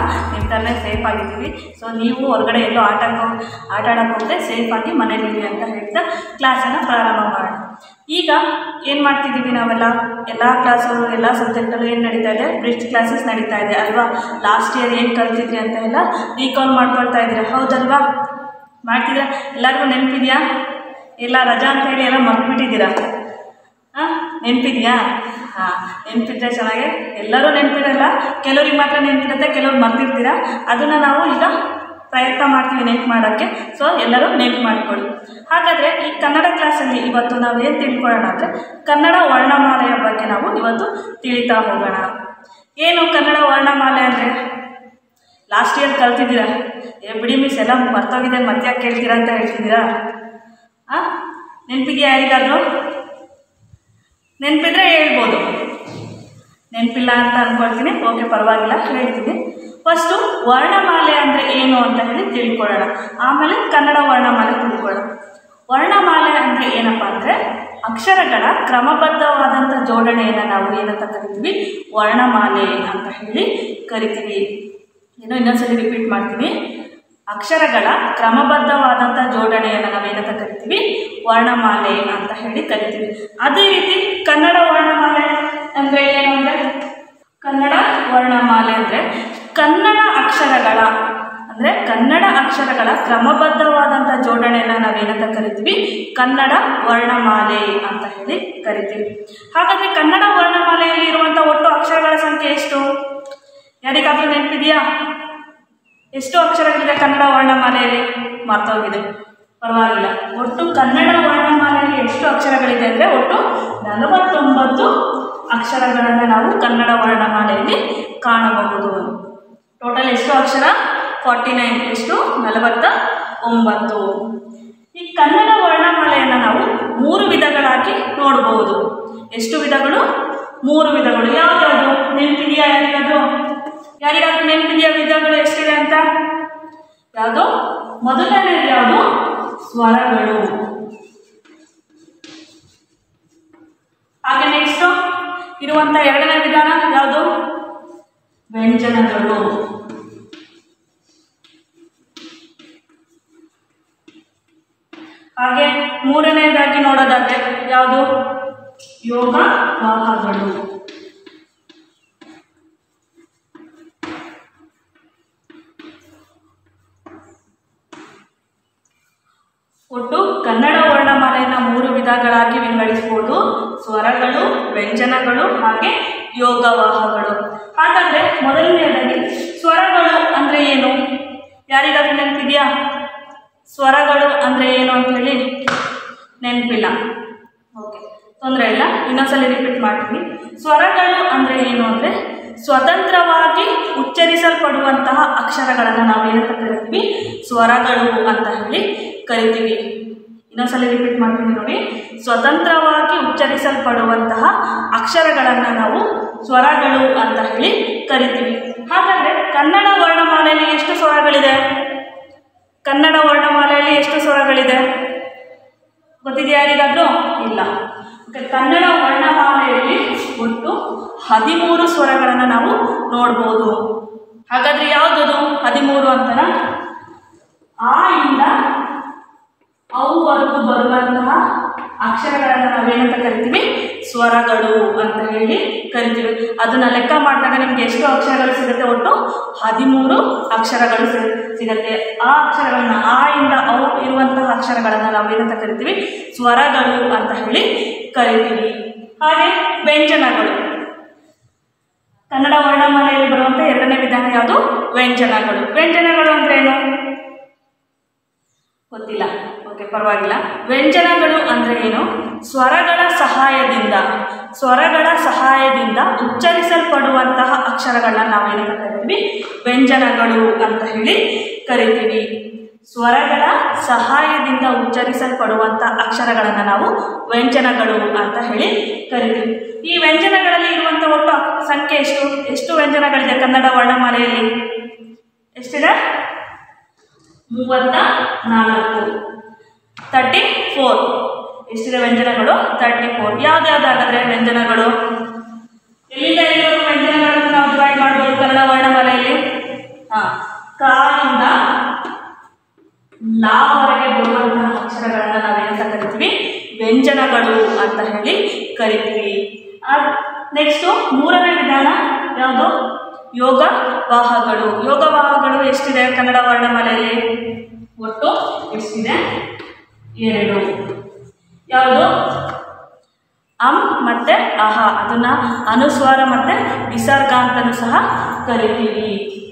ನಿಮ್ಮ ಥರನೇ ಸೇಫ್ ಆಗಿದ್ದೀವಿ ಸೊ ನೀವು ಹೊರಗಡೆ ಎಲ್ಲೋ ಆಟಕ್ಕೆ ಆಟ ಆಡಕ್ಕೆ ಹೋಗದೆ ಸೇಫಾಗಿ ಮನೇಲಿರಿ ಅಂತ ಹೇಳ್ತಾ ಕ್ಲಾಸನ್ನು ಪ್ರಾರಂಭ ಮಾಡೋಣ ಈಗ ಏನು ಮಾಡ್ತಿದ್ದೀವಿ ನಾವೆಲ್ಲ ಎಲ್ಲ ಕ್ಲಾಸು ಎಲ್ಲ ಸಬ್ಜೆಕ್ಟಲ್ಲೂ ಏನು ನಡೀತಾ ಇದೆ ಬ್ರಿಡ್ಜ್ ಕ್ಲಾಸಸ್ ನಡೀತಾ ಇದೆ ಅಲ್ವಾ ಲಾಸ್ಟ್ ಇಯರ್ ಏನು ಕಲ್ತಿದ್ರಿ ಅಂತ ಎಲ್ಲ ರೀಕಾಲ್ ಮಾಡ್ಕೊಳ್ತಾ ಇದ್ದೀರಾ ಹೌದಲ್ವಾ ಮಾಡ್ತಿದ್ದೀರಾ ಎಲ್ಲರಿಗೂ ನೆನಪಿದೆಯಾ ಎಲ್ಲ ರಜಾ ಅಂತ ಹೇಳಿ ಎಲ್ಲ ಮರ್ತ್ಬಿಟ್ಟಿದ್ದೀರಾ ಹಾಂ ನೆನಪಿದೆಯಾ ಹಾಂ ನೆನಪಿದ್ರೆ ಚೆನ್ನಾಗೆ ಎಲ್ಲರೂ ನೆನಪಿರಲ್ಲ ಕೆಲವ್ರಿಗೆ ಮಾತ್ರ ನೆನಪಿರುತ್ತೆ ಕೆಲವ್ರು ಮರ್ತಿರ್ತೀರ ಅದನ್ನು ನಾವು ಈಗ ಪ್ರಯತ್ನ ಮಾಡ್ತೀವಿ ನೆನ್ಪು ಮಾಡೋಕ್ಕೆ ಸೊ ಎಲ್ಲರೂ ನೆನ್ಪು ಮಾಡಿಕೊಳ್ಳಿ ಹಾಗಾದರೆ ಈ ಕನ್ನಡ ಕ್ಲಾಸಲ್ಲಿ ಇವತ್ತು ನಾವು ಏನು ತಿಳ್ಕೊಳ್ಳೋಣ ಅಂದರೆ ಕನ್ನಡ ವರ್ಣಮಾಲೆಯ ಬಗ್ಗೆ ನಾವು ಇವತ್ತು ತಿಳಿತಾ ಹೋಗೋಣ ಏನು ಕನ್ನಡ ವರ್ಣಮಾಲೆ ಅಂದರೆ ಲಾಸ್ಟ್ ಇಯರ್ ಕಲ್ತಿದ್ದೀರಾ ಏ ಬಿಡಿ ಮಿಸ್ ಎಲ್ಲ ಮರ್ತೋಗಿದೆ ಮತ್ತೆ ಯಾಕೆ ಕೇಳ್ತೀರಾ ಅಂತ ಹೇಳ್ತಿದ್ದೀರಾ ಹಾಂ ನೆನಪಿದೆಯಾ ಯಾರಿಗಾದರೂ ನೆನಪಿದ್ರೆ ಹೇಳ್ಬೋದು ನೆನಪಿಲ್ಲ ಅಂತ ಅಂದ್ಕೊಳ್ತೀನಿ ಓಕೆ ಪರವಾಗಿಲ್ಲ ಹೇಳ್ತೀನಿ ಫಸ್ಟು ವರ್ಣಮಾಲೆ ಅಂದರೆ ಏನು ಅಂತ ಹೇಳಿ ತಿಳ್ಕೊಳ್ಳೋಣ ಆಮೇಲೆ ಕನ್ನಡ ವರ್ಣಮಾಲೆ ತಿಳ್ಕೊಳ್ಳೋಣ ವರ್ಣಮಾಲೆ ಅಂದರೆ ಏನಪ್ಪ ಅಂದರೆ ಅಕ್ಷರಗಳ ಕ್ರಮಬದ್ಧವಾದಂಥ ಜೋಡಣೆಯನ್ನು ನಾವು ಏನಂತ ಕರಿತೀವಿ ವರ್ಣಮಾಲೆ ಅಂತ ಹೇಳಿ ಕರಿತೀವಿ ಏನೋ ಇನ್ನೊಂದ್ಸಲಿ ರಿಪೀಟ್ ಮಾಡ್ತೀನಿ ಅಕ್ಷರಗಳ ಕ್ರಮಬದ್ಧವಾದಂಥ ಜೋಡಣೆಯನ್ನು ನಾವೇನಂತ ಕರಿತೀವಿ ವರ್ಣಮಾಲೆ ಅಂತ ಹೇಳಿ ಕರಿತೀವಿ ಅದೇ ರೀತಿ ಕನ್ನಡ ವರ್ಣಮಾಲೆ ಅಂದರೆ ಏನು ಅಂದರೆ ಕನ್ನಡ ವರ್ಣಮಾಲೆ ಅಂದರೆ ಕನ್ನಡ ಅಕ್ಷರಗಳ ಅಂದರೆ ಕನ್ನಡ ಅಕ್ಷರಗಳ ಕ್ರಮಬದ್ಧವಾದಂಥ ಜೋಡಣೆಯನ್ನು ನಾವೇನಂತ ಕರಿತೀವಿ ಕನ್ನಡ ವರ್ಣಮಾಲೆ ಅಂತ ಹೇಳಿ ಕರಿತೀವಿ ಹಾಗಾದರೆ ಕನ್ನಡ ವರ್ಣಮಾಲೆಯಲ್ಲಿ ಇರುವಂಥ ಒಟ್ಟು ಅಕ್ಷರಗಳ ಸಂಖ್ಯೆ ಎಷ್ಟು ಯಾರಿಗಾದ್ರೂ ನೆನಪಿದೆಯಾ ಎಷ್ಟು ಅಕ್ಷರಗಳಿದೆ ಕನ್ನಡ ವರ್ಣಮಾಲೆಯಲ್ಲಿ ಮರ್ತೋಗಿದೆ ಪರವಾಗಿಲ್ಲ ಒಟ್ಟು ಕನ್ನಡ ವರ್ಣಮಾಲೆಯಲ್ಲಿ ಎಷ್ಟು ಅಕ್ಷರಗಳಿದೆ ಅಂದರೆ ಒಟ್ಟು ನಲವತ್ತೊಂಬತ್ತು ಅಕ್ಷರಗಳನ್ನು ನಾವು ಕನ್ನಡ ವರ್ಣಮಾಲೆಯಲ್ಲಿ ಕಾಣಬಹುದು ಟೋಟಲ್ ಎಷ್ಟು ಅಕ್ಷರ ಫಾರ್ಟಿ ನೈನ್ ಎಷ್ಟು ನಲವತ್ತ ಒಂಬತ್ತು ಈ ಕನ್ನಡ ವರ್ಣಮಾಲೆಯನ್ನು ನಾವು ಮೂರು ವಿಧಗಳಾಗಿ ನೋಡಬಹುದು ಎಷ್ಟು ವಿಧಗಳು ಮೂರು ವಿಧಗಳು ಯಾವ್ಯಾವುದು ನೆನಪಿದೆಯಾ ಯಾರಿಗಾದ್ರು ಯಾರಿಗಾದ್ರೂ ನೆನಪಿದೆಯಾ ವಿಧಗಳು ಎಷ್ಟಿದೆ ಅಂತ ಯಾವುದು ಮೊದಲನೇದು ಯಾವುದು ಸ್ವರಗಳು ಹಾಗೆ ನೆಕ್ಸ್ಟ್ ಇರುವಂತ ಎರಡನೇ ವಿಧಾನ ಯಾವುದು ವ್ಯಂಜನಗಳು ಹಾಗೆ ಮೂರನೇದಾಗಿ ನೋಡೋದಾದ್ರೆ ಯಾವುದು ಯೋಗ ವಾಹಗಳು ಒಟ್ಟು ಕನ್ನಡ ವರ್ಣಮಾಲೆಯನ್ನು ಮೂರು ವಿಧಗಳಾಗಿ ವಿಂಗಡಿಸಬಹುದು ಸ್ವರಗಳು ವ್ಯಂಜನಗಳು ಹಾಗೆ ಯೋಗವಾಹಗಳು ಹಾಗಾದರೆ ಮೊದಲನೆಯದಾಗಿ ಸ್ವರಗಳು ಅಂದರೆ ಏನು ಯಾರಿಗಾದ್ರೂ ನೆನಪಿದೆಯಾ ಸ್ವರಗಳು ಅಂದರೆ ಏನು ಅಂತ ಹೇಳಿ ನೆನಪಿಲ್ಲ ಓಕೆ ತೊಂದರೆ ಇಲ್ಲ ಇನ್ನೊಂದ್ಸಲ ರಿಪೀಟ್ ಮಾಡ್ತೀನಿ ಸ್ವರಗಳು ಅಂದರೆ ಏನು ಅಂದರೆ ಸ್ವತಂತ್ರವಾಗಿ ಉಚ್ಚರಿಸಲ್ಪಡುವಂತಹ ಅಕ್ಷರಗಳನ್ನು ನಾವು ಏನಂತ ಕರಿತೀವಿ ಸ್ವರಗಳು ಅಂತ ಹೇಳಿ ಕರಿತೀವಿ ಇನ್ನೊಂದ್ಸಲ ರಿಪೀಟ್ ಮಾಡ್ತೀನಿ ನೋಡಿ ಸ್ವತಂತ್ರವಾಗಿ ಉಚ್ಚರಿಸಲ್ಪಡುವಂತಹ ಅಕ್ಷರಗಳನ್ನು ನಾವು ಸ್ವರಗಳು ಅಂತ ಹೇಳಿ ಕರಿತೀವಿ ಹಾಗಾದರೆ ಕನ್ನಡ ವರ್ಣಮಾಲೆಯಲ್ಲಿ ಎಷ್ಟು ಸ್ವರಗಳಿದೆ ಕನ್ನಡ ವರ್ಣಮಾಲೆಯಲ್ಲಿ ಎಷ್ಟು ಸ್ವರಗಳಿದೆ ಗೊತ್ತಿದೆಯಾ ಯಾರಿಗಾದ್ರೂ ಇಲ್ಲ ಓಕೆ ಕನ್ನಡ ವರ್ಣಮಾಲೆಯಲ್ಲಿ ಒಟ್ಟು ಹದಿಮೂರು ಸ್ವರಗಳನ್ನು ನಾವು ನೋಡ್ಬೋದು ಹಾಗಾದ್ರೆ ಯಾವುದದು ಹದಿಮೂರು ಅಂತನ ಆ ಇಂದ ಅವುವರೆಗೂ ಬರುವಂತಹ ಅಕ್ಷರಗಳನ್ನು ನಾವೇನಂತ ಕರಿತೀವಿ ಸ್ವರಗಳು ಅಂತ ಹೇಳಿ ಕರಿತೀವಿ ಅದನ್ನ ಲೆಕ್ಕ ಮಾಡಿದಾಗ ನಿಮ್ಗೆ ಎಷ್ಟು ಅಕ್ಷರಗಳು ಸಿಗುತ್ತೆ ಒಟ್ಟು ಹದಿಮೂರು ಅಕ್ಷರಗಳು ಸಿ- ಸಿಗುತ್ತೆ ಆ ಅಕ್ಷರಗಳನ್ನ ಆ ಇಂದ ಅವು ಇರುವಂತಹ ಅಕ್ಷರಗಳನ್ನು ನಾವೇನಂತ ಕರಿತೀವಿ ಸ್ವರಗಳು ಅಂತ ಹೇಳಿ ಕರಿತೀವಿ ಹಾಗೆ ವ್ಯಂಜನಗಳು ಕನ್ನಡ ವರ್ಣಮಾಲೆಯಲ್ಲಿ ಬರುವಂಥ ಎರಡನೇ ವಿಧಾನ ಯಾವುದು ವ್ಯಂಜನಗಳು ವ್ಯಂಜನಗಳು ಅಂದ್ರೆ ಏನು ಗೊತ್ತಿಲ್ಲ ಓಕೆ ಪರವಾಗಿಲ್ಲ ವ್ಯಂಜನಗಳು ಅಂದರೆ ಏನು ಸ್ವರಗಳ ಸಹಾಯದಿಂದ ಸ್ವರಗಳ ಸಹಾಯದಿಂದ ಉಚ್ಚರಿಸಲ್ಪಡುವಂತಹ ಅಕ್ಷರಗಳನ್ನ ನಾವೇನಂತ ಕರಿತೀವಿ ವ್ಯಂಜನಗಳು ಅಂತ ಹೇಳಿ ಕರಿತೀವಿ ಸ್ವರಗಳ ಸಹಾಯದಿಂದ ಉಚ್ಚರಿಸಲ್ಪಡುವಂಥ ಅಕ್ಷರಗಳನ್ನು ನಾವು ವ್ಯಂಜನಗಳು ಅಂತ ಹೇಳಿ ಕರಿತೀವಿ ಈ ವ್ಯಂಜನಗಳಲ್ಲಿ ಇರುವಂಥ ಒಟ್ಟು ಸಂಖ್ಯೆ ಎಷ್ಟು ಎಷ್ಟು ವ್ಯಂಜನಗಳಿದೆ ಕನ್ನಡ ವರ್ಣಮಾಲೆಯಲ್ಲಿ ಎಷ್ಟಿದೆ ಮೂವತ್ತ ನಾಲ್ಕು ತರ್ಟಿ ಫೋರ್ ಎಷ್ಟಿದೆ ವ್ಯಂಜನಗಳು ತರ್ಟಿ ಫೋರ್ ಯಾವ್ದ್ಯಾವ್ದು ಹಾಗಾದ್ರೆ ವ್ಯಂಜನಗಳು ಎಲ್ಲಿಂದ ಎಲ್ಲಿವರೆಗೂ ವ್ಯಂಜನಗಳನ್ನು ನಾವು ಡಿವೈಡ್ ಮಾಡ್ಬೋದು ಕನ್ನಡ ವರ್ಣಮಾಲೆಯಲ್ಲಿ ಹಾ ಕಾಯಿಂದ ಲಾವರೆಗೆ ಬರುವಂತಹ ಅಕ್ಷರಗಳನ್ನು ನಾವೇನಂತ ಕರಿತೀವಿ ವ್ಯಂಜನಗಳು ಅಂತ ಹೇಳಿ ಕರಿತೀವಿ ನೆಕ್ಸ್ಟು ಮೂರನೇ ವಿಧಾನ ಯಾವುದು ಯೋಗ ವಾಹಗಳು ಯೋಗ ವಾಹಗಳು ಎಷ್ಟಿದೆ ಕನ್ನಡ ವರ್ಣಮಾಲೆಯಲ್ಲಿ ಒಟ್ಟು ಎಷ್ಟಿದೆ ಎರಡು ಯಾವುದು ಅಂ ಮತ್ತೆ ಅಹ ಅದನ್ನ ಅನುಸ್ವಾರ ಮತ್ತೆ ವಿಸರ್ಗ ಅಂತಲೂ ಸಹ ಕರಿತೀವಿ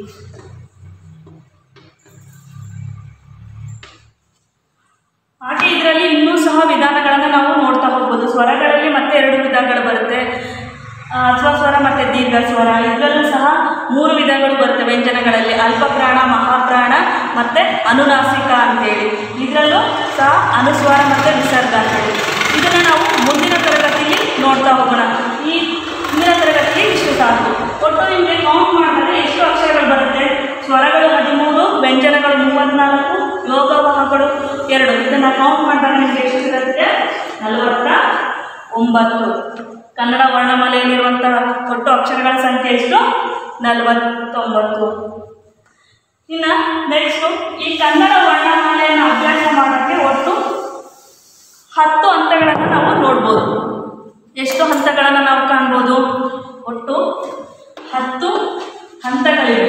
ಹಾಗೆ ಇದರಲ್ಲಿ ಇನ್ನೂ ಸಹ ವಿಧಾನಗಳನ್ನು ನಾವು ನೋಡ್ತಾ ಹೋಗ್ಬೋದು ಸ್ವರಗಳಲ್ಲಿ ಮತ್ತೆ ಎರಡು ವಿಧಗಳು ಬರುತ್ತೆ ಆ, ಸ್ವಸ್ವರ ಮತ್ತು ದೀರ್ಘ ಸ್ವರ ಇದರಲ್ಲೂ ಸಹ ಮೂರು ವಿಧಗಳು ಬರುತ್ತೆ ವ್ಯಂಜನಗಳಲ್ಲಿ ಅಲ್ಪಪ್ರಾಣ ಮಹಾಪ್ರಾಣ ಮತ್ತು ಅನುನಾಸಿಕ ಅಂತೇಳಿ ಇದರಲ್ಲೂ ಸಹ ಅನುಸ್ವಾರ ಮತ್ತು ವಿಸರ್ಗ ಅಂತೇಳಿ ಇದನ್ನು ನಾವು ಮುಂದಿನ ತರಗತಿಯಲ್ಲಿ ನೋಡ್ತಾ ಹೋಗೋಣ ಈ ಮುಂದಿನ ತರಗತಿಯಲ್ಲಿ ಇಷ್ಟು ಸಾಕು ಒಟ್ಟು ನಿಮಗೆ ಕೌಂಟ್ ಮಾಡಿದ್ರೆ ಎಷ್ಟು ಅಕ್ಷರಗಳು ಬರುತ್ತೆ ಸ್ವರಗಳು ಹದಿಮೂರು ವ್ಯಂಜನಗಳು ಮೂವತ್ತ್ನಾಲ್ಕು ಯೋಗವಾಹಗಳು ಎರಡು ಇದನ್ನು ಕೌಂಟ್ ಮಾಡಿದಾಗ ನಿಮಗೆ ಎಷ್ಟು ಸಿಗುತ್ತೆ ನಲವತ್ತ ಒಂಬತ್ತು ಕನ್ನಡ ವರ್ಣಮಾಲೆಯಲ್ಲಿರುವಂತಹ ಒಟ್ಟು ಅಕ್ಷರಗಳ ಸಂಖ್ಯೆ ಎಷ್ಟು ನಲವತ್ತೊಂಬತ್ತು ಇನ್ನು ನೆಕ್ಸ್ಟು ಈ ಕನ್ನಡ ವರ್ಣಮಾಲೆಯನ್ನು ಅಭ್ಯಾಸ ಮಾಡೋಕ್ಕೆ ಒಟ್ಟು ಹತ್ತು ಹಂತಗಳನ್ನು ನಾವು ನೋಡ್ಬೋದು ಎಷ್ಟು ಹಂತಗಳನ್ನು ನಾವು ಕಾಣ್ಬೋದು ಒಟ್ಟು ಹತ್ತು ಹಂತಗಳಿವೆ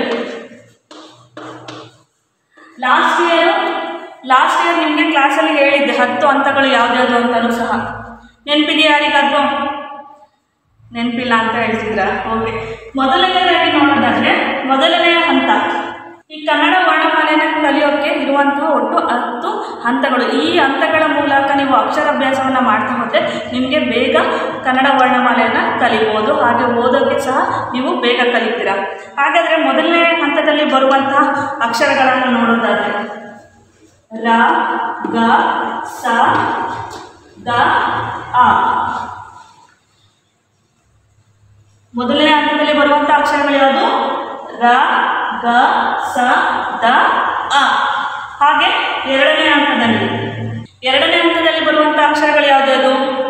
ಲಾಸ್ಟ್ ಇಯರ್ ಲಾಸ್ಟ್ ಇಯರ್ ನಿಮಗೆ ಕ್ಲಾಸಲ್ಲಿ ಹೇಳಿದ್ದೆ ಹತ್ತು ಹಂತಗಳು ಯಾವ್ದ್ಯಾವ್ದು ಅಂತಲೂ ಸಹ ನೆನಪಿದೆಯಾ ಯಾರಿಗಾದ್ರೂ ನೆನಪಿಲ್ಲ ಅಂತ ಹೇಳ್ತಿದ್ರ ಓಕೆ ಮೊದಲನೇದಾಗಿ ನೋಡೋದಾದ್ರೆ ಮೊದಲನೆಯ ಹಂತ ಈ ಕನ್ನಡ ವರ್ಣಮಾಲೆಯನ್ನು ಕಲಿಯೋಕ್ಕೆ ಇರುವಂತಹ ಒಟ್ಟು ಹತ್ತು ಹಂತಗಳು ಈ ಹಂತಗಳ ಮೂಲಕ ನೀವು ಅಕ್ಷರಾಭ್ಯಾಸವನ್ನು ಮಾಡ್ತಾ ಹೋದರೆ ನಿಮಗೆ ಬೇಗ ಕನ್ನಡ ವರ್ಣಮಾಲೆಯನ್ನು ಕಲಿಬೋದು ಹಾಗೆ ಓದೋಕ್ಕೆ ಸಹ ನೀವು ಬೇಗ ಕಲಿತೀರಾ ಹಾಗಾದರೆ ಮೊದಲನೇ ಹಂತದಲ್ಲಿ ಬರುವಂತಹ ಅಕ್ಷರಗಳನ್ನು ನೋಡೋದಾದರೆ ರ ಗ ಸ ದ ಆ ಮೊದಲನೇ ಹಂತದಲ್ಲಿ ಬರುವಂಥ ಅಕ್ಷರಗಳು ಯಾವುದು ರ ಗ ಸ ದ ಅ ಹಾಗೆ ಎರಡನೇ ಹಂತದಲ್ಲಿ ಎರಡನೇ ಹಂತದಲ್ಲಿ ಬರುವಂಥ ಅಕ್ಷರಗಳು ಯಾವ್ದು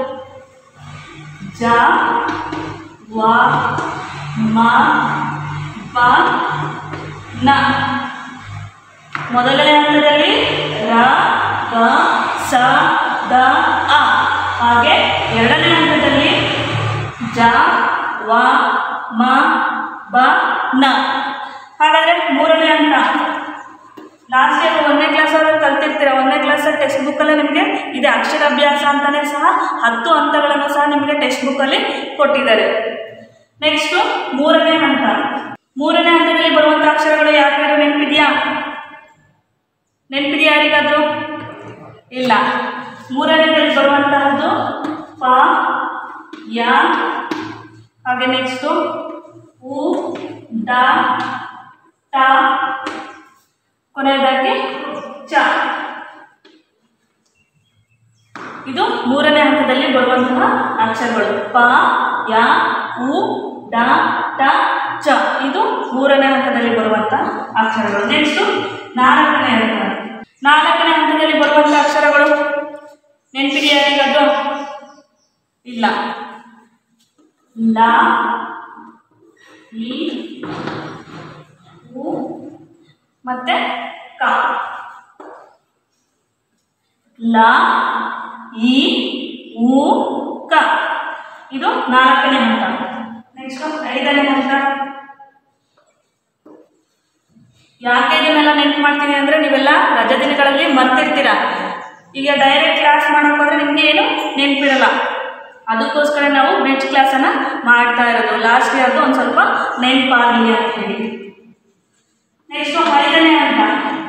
ಜ ವ ಮ ಪ ನ ಮೊದಲನೇ ಹಂತದಲ್ಲಿ ರ ಗ ಸ ದ ಅ ಹಾಗೆ ಎರಡನೇ ಹಂತದಲ್ಲಿ ಜ ವ ಮ ಬ ನ ಹಾಗಾದರೆ ಮೂರನೇ ಹಂತ ಲಾಸ್ಟ್ ಇಯರ್ ಒಂದನೇ ಕ್ಲಾಸ್ ಅವ್ರಲ್ಲಿ ಕಲ್ತಿರ್ತೀರ ಒಂದನೇ ಕ್ಲಾಸ್ ಟೆಕ್ಸ್ಟ್ ಬುಕ್ಕಲ್ಲಿ ನಿಮಗೆ ಇದೆ ಅಕ್ಷರಾಭ್ಯಾಸ ಅಂತಲೇ ಸಹ ಹತ್ತು ಹಂತಗಳನ್ನು ಸಹ ನಿಮಗೆ ಟೆಕ್ಸ್ಟ್ ಬುಕ್ಕಲ್ಲಿ ಕೊಟ್ಟಿದ್ದಾರೆ ನೆಕ್ಸ್ಟು ಮೂರನೇ ಹಂತ ಮೂರನೇ ಹಂತದಲ್ಲಿ ಬರುವಂಥ ಅಕ್ಷರಗಳು ಯಾರ್ಯಾರು ನೆನಪಿದೆಯಾ ನೆನಪಿದೆಯಾ ಯಾರಿಗಾದ್ರು ಇಲ್ಲ ಮೂರನೇದಲ್ಲಿ ಬರುವಂತಹದ್ದು ಪ ಯ ಹಾಗೆ ನೆಕ್ಸ್ಟು ಉ ಡ ಟ ಕೊನೆಯದಾಗಿ ಚ ಇದು ಮೂರನೇ ಹಂತದಲ್ಲಿ ಬರುವಂತಹ ಅಕ್ಷರಗಳು ಪ ಯ ಉ ಡ ಟ ಚ ಇದು ಮೂರನೇ ಹಂತದಲ್ಲಿ ಬರುವಂತಹ ಅಕ್ಷರಗಳು ನೆಕ್ಸ್ಟು ನಾಲ್ಕನೇ ಹಂತ ನಾಲ್ಕನೇ ಹಂತದಲ್ಲಿ ಬರುವಂತಹ ಅಕ್ಷರಗಳು ನೆನಪಿದೆಯಾ ಯಾರಿಗದು ಇಲ್ಲ ಲ ಇ ಉ ಮತ್ತೆ ಕ ಲ ಇ ಉ ಕ ಇದು ನಾಲ್ಕನೇ ಹಂತ ನೆಕ್ಸ್ಟ್ ಐದನೇ ಹಂತ ಯಾಕೆ ಇದನ್ನೆಲ್ಲ ನೆನ್ಪು ಮಾಡ್ತೀನಿ ಅಂದರೆ ನೀವೆಲ್ಲ ರಜಾ ದಿನಗಳಲ್ಲಿ ಮರ್ತಿರ್ತೀರ ಈಗ ಡೈರೆಕ್ಟ್ ಕ್ಲಾಸ್ ಮಾಡೋಕೆ ಹೋದ್ರೆ ನಿಮಗೆ ಏನು ನೆನಪಿರಲ್ಲ ಅದಕ್ಕೋಸ್ಕರ ನಾವು ನೆಕ್ಸ್ಟ್ ಕ್ಲಾಸನ್ನು ಮಾಡ್ತಾ ಇರೋದು ಲಾಸ್ಟ್ ಇಯರ್ದು ಒಂದು ಸ್ವಲ್ಪ ನೆನಪಾಗಲಿ ಅಂತ ಹೇಳಿ ನೆಕ್ಸ್ಟು ಐದನೇ ಹಂತ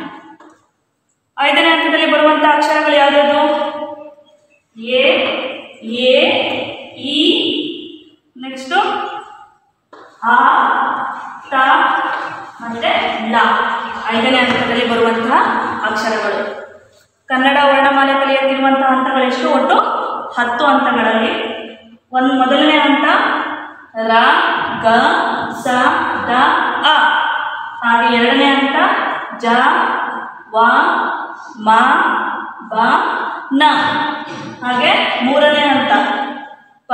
ಐದನೇ ಹಂತದಲ್ಲಿ ಬರುವಂಥ ಅಕ್ಷರಗಳು ಯಾವ್ಯಾವುದು ಎ ಎ ಇ ನೆಕ್ಸ್ಟು ಆ ತ ಮತ್ತು ಲ ಐದನೇ ಹಂತದಲ್ಲಿ ಬರುವಂತಹ ಅಕ್ಷರಗಳು ಕನ್ನಡ ವರ್ಣಮಾಲೆ ಕಲಿಯುತ್ತಿರುವಂತಹ ಹಂತಗಳು ಎಷ್ಟು ಒಟ್ಟು ಹತ್ತು ಹಂತಗಳಲ್ಲಿ ಒಂದು ಮೊದಲನೇ ಹಂತ ರ ಗ ಸ ದ ಅ ಹಾಗೆ ಎರಡನೇ ಹಂತ ಜ ವ ಮ ಬ ನ ಹಾಗೆ ಮೂರನೇ ಹಂತ ಪ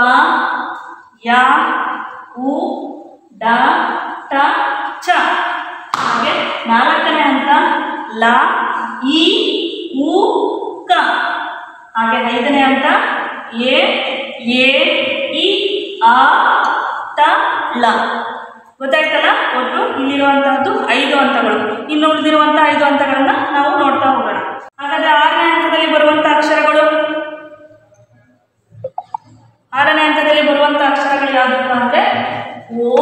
ಯ ಉ ಡ ಟ ಚ ಹಾಗೆ ನಾಲ್ಕನೇ ಹಂತ ಲ ಇ ಉ ಕ ಹಾಗೆ ಐದನೇ ಹಂತ ಎ ಎ ಇ ಆ ತ ಲ ಗೊತ್ತಾಯ್ತಲ್ಲ ಒಟ್ಟು ಇಲ್ಲಿರುವಂತಹದ್ದು ಐದು ಹಂತಗಳು ಇನ್ನು ಉಳಿದಿರುವಂಥ ಐದು ಹಂತಗಳನ್ನ ನಾವು ನೋಡ್ತಾ ಹೋಗೋಣ ಹಾಗಾದ್ರೆ ಆರನೇ ಹಂತದಲ್ಲಿ ಬರುವಂಥ ಅಕ್ಷರಗಳು ಆರನೇ ಹಂತದಲ್ಲಿ ಬರುವಂಥ ಅಕ್ಷರಗಳು ಯಾವುದಪ್ಪ ಅಂದ್ರೆ ಓ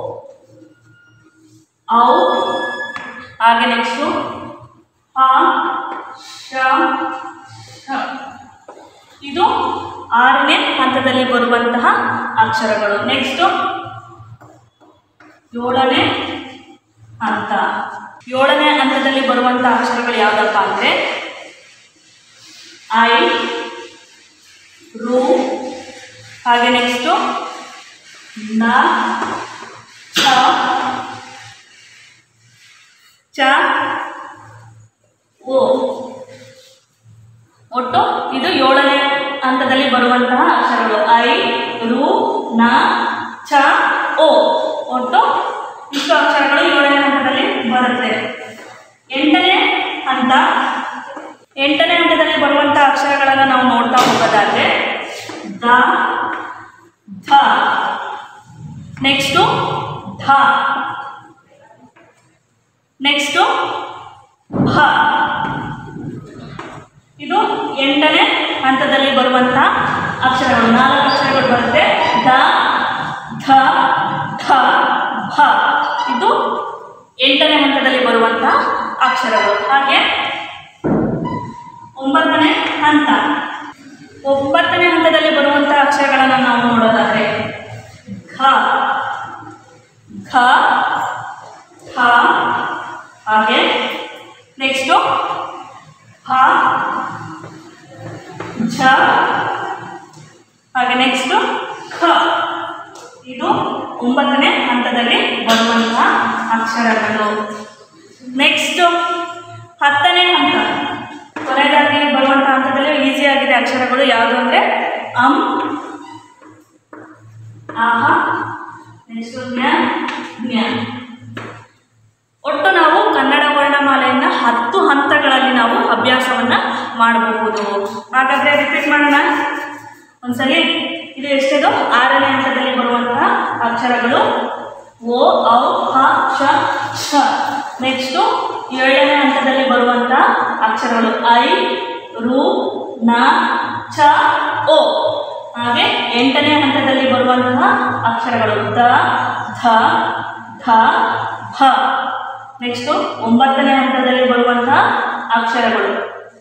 ಔ ಹಾಗೆ ನೆಕ್ಸ್ಟು ಹ ಶ ಷ. ಇದು ಆರನೇ ಹಂತದಲ್ಲಿ ಬರುವಂತಹ ಅಕ್ಷರಗಳು ನೆಕ್ಸ್ಟು ಏಳನೇ ಹಂತ ಏಳನೇ ಹಂತದಲ್ಲಿ ಬರುವಂತಹ ಅಕ್ಷರಗಳು ಯಾವುದಪ್ಪ ಅಂದರೆ ಐ ರು ಹಾಗೆ ನೆಕ್ಸ್ಟು ನ ಛ ಚ ಓ ಒಟ್ಟು ಇದು ಏಳನೇ ಹಂತದಲ್ಲಿ ಬರುವಂತಹ ಅಕ್ಷರಗಳು ಐ ರು ನ ಚ ಓ ಒಟ್ಟು ಇಷ್ಟು ಅಕ್ಷರಗಳು ಏಳನೇ ಹಂತದಲ್ಲಿ ಬರುತ್ತೆ ಎಂಟನೇ ಹಂತ ಎಂಟನೇ ಹಂತದಲ್ಲಿ ಬರುವಂಥ ಅಕ್ಷರಗಳನ್ನು ನಾವು ನೋಡ್ತಾ ಹೋಗೋದಾದ್ರೆ ದ ಧ ನೆಕ್ಸ್ಟು ಧ ನೆಕ್ಸ್ಟು ಭ ಇದು ಎಂಟನೇ ಹಂತದಲ್ಲಿ ಬರುವಂಥ ಅಕ್ಷರಗಳು ನಾಲ್ಕು ಅಕ್ಷರಗಳು ಬರುತ್ತೆ ದ ಧ ಥ ಭ ಇದು ಎಂಟನೇ ಹಂತದಲ್ಲಿ ಬರುವಂಥ ಅಕ್ಷರಗಳು ಹಾಗೆ ಒಂಬತ್ತನೇ ಹಂತ ಒಂಬತ್ತನೇ ಹಂತದಲ್ಲಿ ಬರುವಂಥ ಅಕ್ಷರಗಳನ್ನು ನಾವು ನೋಡೋದಾದ್ರೆ ಘ ಘ ಥ ಹಾಗೆ ನೆಕ್ಸ್ಟು ಹ ಝ ಹಾಗೆ ನೆಕ್ಸ್ಟು ಖ ಇದು ಒಂಬತ್ತನೇ ಹಂತದಲ್ಲಿ ಬರುವಂತಹ ಅಕ್ಷರಗಳು ನೆಕ್ಸ್ಟು ಹತ್ತನೇ ಹಂತ ಕೊನೆಯದಾಗಿ ಬರುವಂಥ ಹಂತದಲ್ಲಿ ಈಸಿ ಆಗಿದೆ ಅಕ್ಷರಗಳು ಯಾವುದು ಅಂದರೆ ಅಂ ಆಹ ನೆಕ್ಸ್ಟು ಜ್ಞ ಜ್ಞ ಒಟ್ಟು ನಾವು ಕನ್ನಡ ವರ್ಣಮಾಲೆಯನ್ನು ಹತ್ತು ಹಂತಗಳಲ್ಲಿ ನಾವು ಅಭ್ಯಾಸವನ್ನು ಮಾಡಬಹುದು ಹಾಗಾದರೆ ರಿಪೀಟ್ ಮಾಡೋಣ ಒಂದ್ಸಲಿ ಇದು ಎಷ್ಟಿದು ಆರನೇ ಹಂತದಲ್ಲಿ ಬರುವಂತಹ ಅಕ್ಷರಗಳು ಓ ಔ ಹ ಶ ಶ ನೆಕ್ಸ್ಟು ಏಳನೇ ಹಂತದಲ್ಲಿ ಬರುವಂತಹ ಅಕ್ಷರಗಳು ಐ ರು ನ ಚ ಓ ಹಾಗೆ ಎಂಟನೇ ಹಂತದಲ್ಲಿ ಬರುವಂತಹ ಅಕ್ಷರಗಳು ದ ಧ ಧ ಭ ನೆಕ್ಸ್ಟು ಒಂಬತ್ತನೇ ಹಂತದಲ್ಲಿ ಬರುವಂತಹ ಅಕ್ಷರಗಳು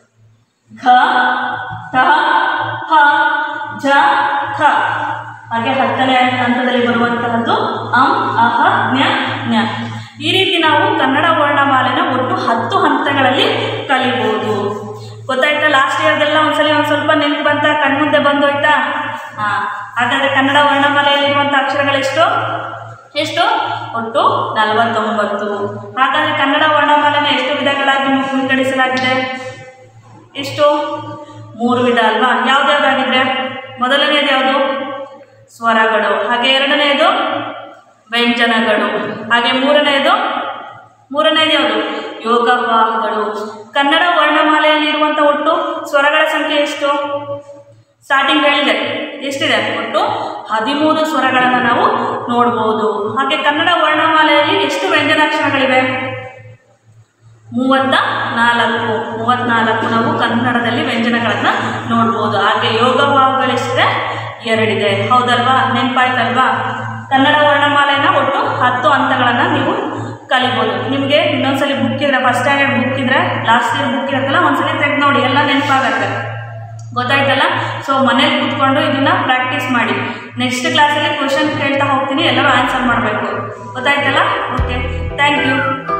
ಖ ತ ಹ ಜ ಖ ಹಾಗೆ ಹತ್ತನೇ ಹಂತದಲ್ಲಿ ಬರುವಂತಹದ್ದು ಅಂ ಅಹ ಜ್ಞ ಜ್ಞ ಈ ರೀತಿ ನಾವು ಕನ್ನಡ ವರ್ಣಮಾಲೆನ ಒಟ್ಟು ಹತ್ತು ಹಂತಗಳಲ್ಲಿ ಕಲಿಬೋದು ಗೊತ್ತಾಯ್ತಾ ಲಾಸ್ಟ್ ಇಯರ್ದೆಲ್ಲ ಒಂದ್ಸಲಿ ಒಂದು ಸ್ವಲ್ಪ ನೆನಪು ಬಂತ ಕಣ್ಮುಂದೆ ಬಂದೋಯ್ತಾ ಹಾಂ ಹಾಗಾದರೆ ಕನ್ನಡ ವರ್ಣಮಾಲೆಯಲ್ಲಿರುವಂಥ ಅಕ್ಷರಗಳೆಷ್ಟು ಎಷ್ಟು ಒಟ್ಟು ನಲವತ್ತೊಂಬತ್ತು ಹಾಗಾದರೆ ಕನ್ನಡ ವರ್ಣಮಾಲೆನ ಎಷ್ಟು ವಿಧಗಳಾಗಿ ವಿಂಗಡಿಸಲಾಗಿದೆ ಎಷ್ಟು ಮೂರು ವಿಧ ಅಲ್ವಾ ಯಾವ್ದ್ಯಾವ್ದಾಗಿದ್ರೆ ಮೊದಲನೇದು ಯಾವುದು ಸ್ವರಗಳು ಹಾಗೆ ಎರಡನೆಯದು ವ್ಯಂಜನಗಳು ಹಾಗೆ ಮೂರನೆಯದು ಮೂರನೇದು ಯಾವುದು ಯೋಗವಾಹಗಳು ಕನ್ನಡ ವರ್ಣಮಾಲೆಯಲ್ಲಿರುವಂಥ ಒಟ್ಟು ಸ್ವರಗಳ ಸಂಖ್ಯೆ ಎಷ್ಟು ಸ್ಟಾರ್ಟಿಂಗ್ ಹೇಳಿದೆ ಎಷ್ಟಿದೆ ಒಟ್ಟು ಹದಿಮೂರು ಸ್ವರಗಳನ್ನು ನಾವು ನೋಡ್ಬೋದು ಹಾಗೆ ಕನ್ನಡ ವರ್ಣಮಾಲೆಯಲ್ಲಿ ಎಷ್ಟು ವ್ಯಂಜನಾಕ್ಷರಗಳಿವೆ ಮೂವತ್ತ ನಾಲ್ಕು ಮೂವತ್ನಾಲ್ಕು ನಾವು ಕನ್ನಡದಲ್ಲಿ ವ್ಯಂಜನಗಳನ್ನು ನೋಡ್ಬೋದು ಹಾಗೆ ಯೋಗವಾಹಗಳೆಷ್ಟಿದೆ ಎರಡಿದೆ ಹೌದಲ್ವಾ ನೆನಪಾಯ್ತಲ್ವಾ ಕನ್ನಡ ವರ್ಣಮಾಲೆನ ಒಟ್ಟು ಹತ್ತು ಹಂತಗಳನ್ನು ನೀವು ಕಲಿಬೋದು ನಿಮಗೆ ಇನ್ನೊಂದ್ಸಲಿ ಬುಕ್ ಇದ್ರೆ ಫಸ್ಟ್ ಸ್ಟ್ಯಾಂಡರ್ಡ್ ಬುಕ್ ಇದ್ರೆ ಲಾಸ್ಟ್ ಇಯರ್ ಬುಕ್ ಇರುತ್ತಲ್ಲ ಒಂದ್ಸಲಿ ತೆಗೆದು ನೋಡಿ ಎಲ್ಲ ನೆನಪಾಗತ್ತೆ ಗೊತ್ತಾಯ್ತಲ್ಲ ಸೊ ಮನೇಲಿ ಕೂತ್ಕೊಂಡು ಇದನ್ನ ಪ್ರಾಕ್ಟೀಸ್ ಮಾಡಿ ನೆಕ್ಸ್ಟ್ ಕ್ಲಾಸಲ್ಲಿ ಕ್ವಶನ್ ಕೇಳ್ತಾ ಹೋಗ್ತೀನಿ ಎಲ್ಲರೂ ಆನ್ಸರ್ ಮಾಡಬೇಕು ಗೊತ್ತಾಯ್ತಲ್ಲ ಓಕೆ ಥ್ಯಾಂಕ್ ಯು